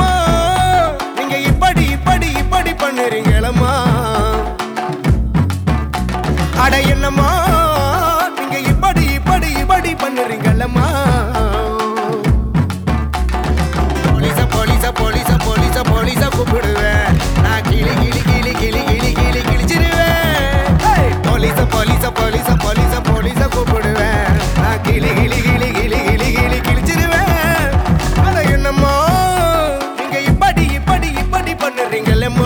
என்னம்மா நீங்க இப்படி இப்படி இப்படி பண்ணுறீங்களம்மா அட என்னம்மா நீங்க இப்படி இப்படி இப்படி பண்ணுறீங்களம்மா போலீஸ போலீஸ போலீஸ போலீஸ போலீஸ கூப்பிடுவேன் நான் கிளி கிளி கிளி கிளி கிளி கிளி கிழிச்சிருவேன் ஏய், போலீஸ போலீஸ போலீஸ போலீஸ போலீஸ கூப்பிடுவேன் நான் கிளி கிளி கிளி கிளி கிளி கிளி கிழிச்சிருவேன் அட என்னம்மா நீங்க இப்படி இப்படி இப்படி பண்ணுறீங்களம்மா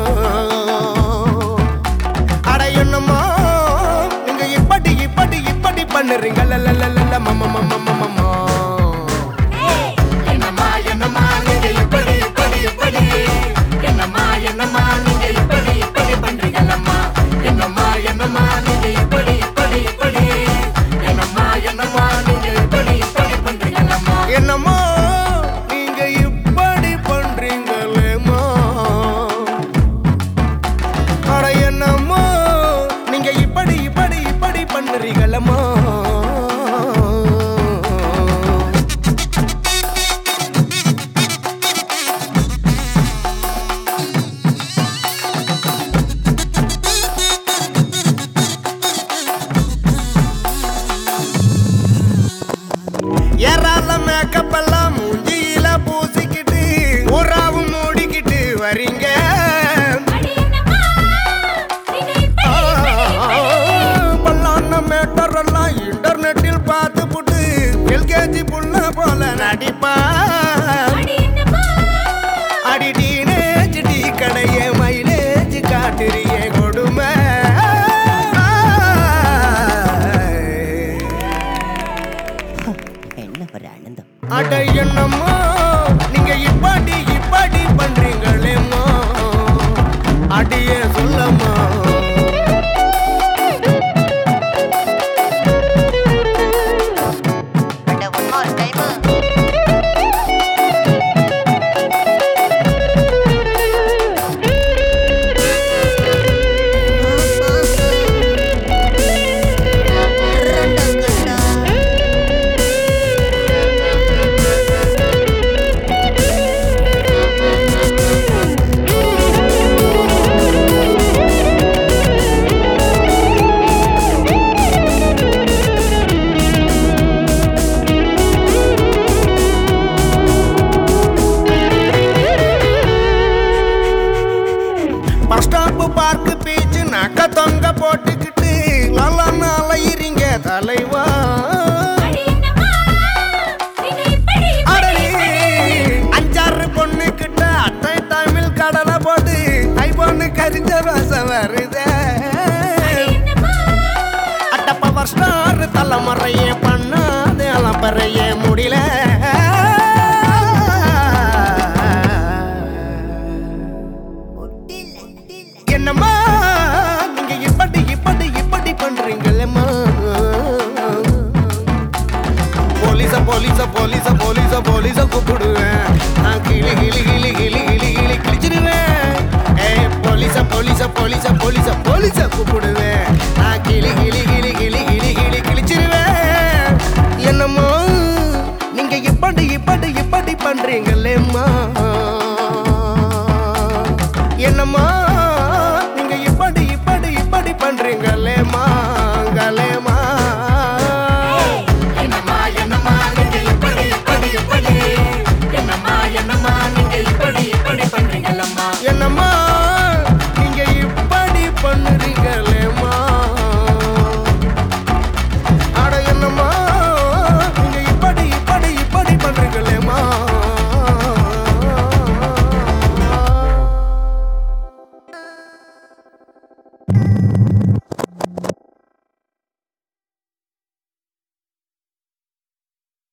அட என்னம்மா நீங்க இப்படி இப்படி இப்படி பண்ணுறீங்க லலலலல மம மம மம என்னம்மா என்னம்மா நீங்க இப்படி இப்படி இப்படி என்னம்மா என்னம்மா நீங்க இப்படி இப்படி பண்றீங்களம்மா என்னம்மா என்னம்மா நீங்க இப்படி இப்படி இப்படி என்னம்மா என்னம்மா நீங்க இப்படி இப்படி பண்றீங்களம்மா என்னம்மா நீங்க இப்படி பண்றீங்களேம்மா அட என்னம்மா நீங்க இப்படி இப்படி இப்படி பண்றீங்களம்மா ஏறால மேக்கப் எல்லாம் மூஞ்சியில பூசிக்கிட்டு ஊராவும் மூடிக்கிட்டு வரீங்க அடி என்னம்மா நீங்க இப்படி பல்லான மேட்டர் எல்லாம் இன்டர்நெட்டில் பார்த்து புட்டு எல்கேஜி புள்ள போல நடிப்பா அடி என்னம்மா அடி டீனேஜ் டீ கடைய மைலேஜ் காட்டுறிய கொடுமை என்ன ஒரு ஆனந்தம் அட என்னம்மா நீங்க இப்படி இப்படி பண்றீங்களேம்மா அடியே சொல்லம்மா அட one more time bus stop park beach நக்க தொங்க போட்டுக்கிட்டு நல்லா அலையிறீங்க தலைவா அடி என்னம்மா நீங்க இப்படி அடடி அஞ்சாறு பொண்ணு கிட்ட அட்டை டைமில் கடலை போட்டு ஐ பொண்ணு கரிஞ்ச வாசம் வருது